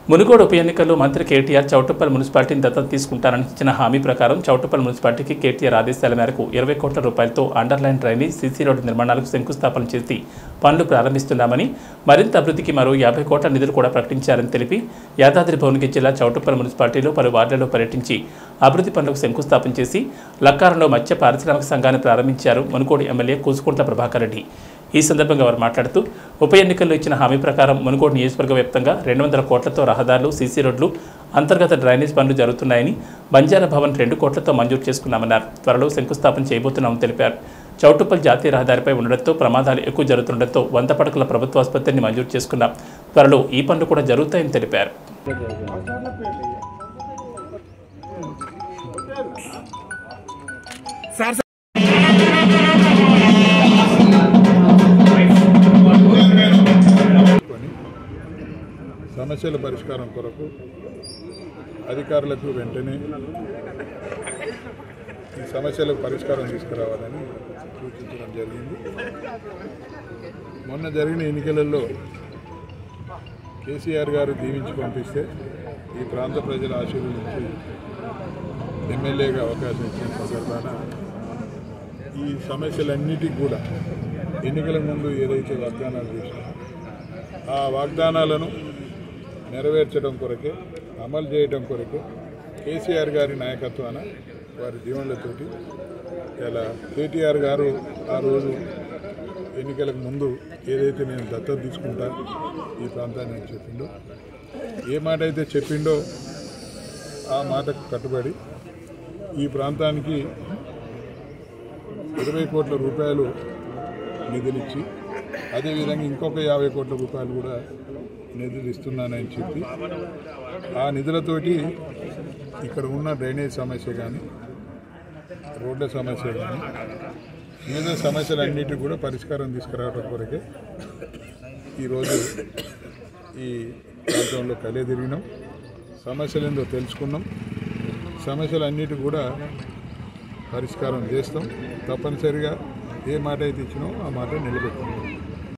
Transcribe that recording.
మునుగోడు ఉప ఎన్నికల్లో మంత్రి కేటీఆర్ చౌటుప్పల్ మున్సిపాలిటీని దత్తత తీసుకుంటారని ఇచ్చిన హామీ ప్రకారం చౌటుప్పల్ మున్సిపాలిటీకి కేటీఆర్ ఆదేశాల మేరకు ఇరవై కోట్ల రూపాయలతో అండర్లైన్ డ్రైనేజ్ సీసీ రోడ్డు నిర్మాణాలకు శంకుస్థాపన చేసి పనులు ప్రారంభిస్తున్నామని మరింత అభివృద్ధికి మరో యాభై కోట్ల నిధులు కూడా ప్రకటించారని తెలిపి యాదాద్రి భువనగిరి జిల్లా చౌటుప్పల్ మున్సిపాలిటీలో పలు వార్డులలో పర్యటించి అభివృద్ధి పనులకు శంకుస్థాపన చేసి లక్కారంలో మత్స్య పారిశ్రామిక సంఘాన్ని ప్రారంభించారు మునుగోడు ఎమ్మెల్యే కూసుకుంట్ల ప్రభాకర్ రెడ్డి ఈ సందర్భంగా వారు మాట్లాడుతూ ఉప ఎన్నికల్లో ఇచ్చిన హామీ ప్రకారం మునుగోడు నియోజకవర్గ వ్యాప్తంగా రెండు వందల కోట్లతో రహదారులు సీసీ రోడ్లు అంతర్గత డ్రైనేజ్ పనులు జరుగుతున్నాయని బంజారా భవన్ రెండు కోట్లతో మంజూరు చేసుకున్నామన్నారు త్వరలో శంకుస్థాపన చేయబోతున్నామని తెలిపారు చౌటుప్పల్ జాతీయ రహదారిపై ఉండడంతో ప్రమాదాలు ఎక్కువ జరుగుతుండటంతో వంద పడకల ప్రభుత్వ ఆసుపత్రిని మంజూరు చేసుకున్నాం త్వరలో ఈ పనులు కూడా జరుగుతాయని తెలిపారు కొని సమస్యల పరిష్కారం కొరకు అధికారులకు వెంటనే ఈ సమస్యలకు పరిష్కారం తీసుకురావాలని సూచించడం జరిగింది మొన్న జరిగిన ఎన్నికలలో కేసీఆర్ గారు దీవించి పంపిస్తే ఈ ప్రాంత ప్రజల ఆశీర్వదించి ఎమ్మెల్యేగా అవకాశం ఇచ్చిన సందర్భాన ఈ సమస్యలన్నిటికీ కూడా ఎన్నికల ముందు ఏదైతే వాగ్దానాలు చేసినా ఆ వాగ్దానాలను నెరవేర్చడం కొరకే అమలు చేయడం కొరకే కేసీఆర్ గారి నాయకత్వాన వారి దీవెనలతోటి ఇలా కేటీఆర్ గారు ఆ రోజు ఎన్నికలకు ముందు ఏదైతే నేను దత్తత తీసుకుంటా ఈ ప్రాంతాన్ని అని చెప్పిండో ఏ మాట అయితే చెప్పిండో ఆ మాటకు కట్టుబడి ఈ ప్రాంతానికి ఇరవై కోట్ల రూపాయలు నిధులిచ్చి అదేవిధంగా ఇంకొక యాభై కోట్ల రూపాయలు కూడా నిధులు ఇస్తున్నానని చెప్పి ఆ నిధులతోటి ఇక్కడ ఉన్న డ్రైనేజ్ సమస్య కానీ రోడ్ల సమస్య కానీ మిగతా సమస్యలన్నిటి కూడా పరిష్కారం తీసుకురావడం కొరకే ఈరోజు ఈ ప్రాంతంలో కలియ తిరిగినాం సమస్యలు ఏందో తెలుసుకున్నాం సమస్యలన్నిటి కూడా పరిష్కారం చేస్తాం తప్పనిసరిగా ఏ మాట అయితే ఇచ్చినామో ఆ మాట నిలబెట్టుకుంటాం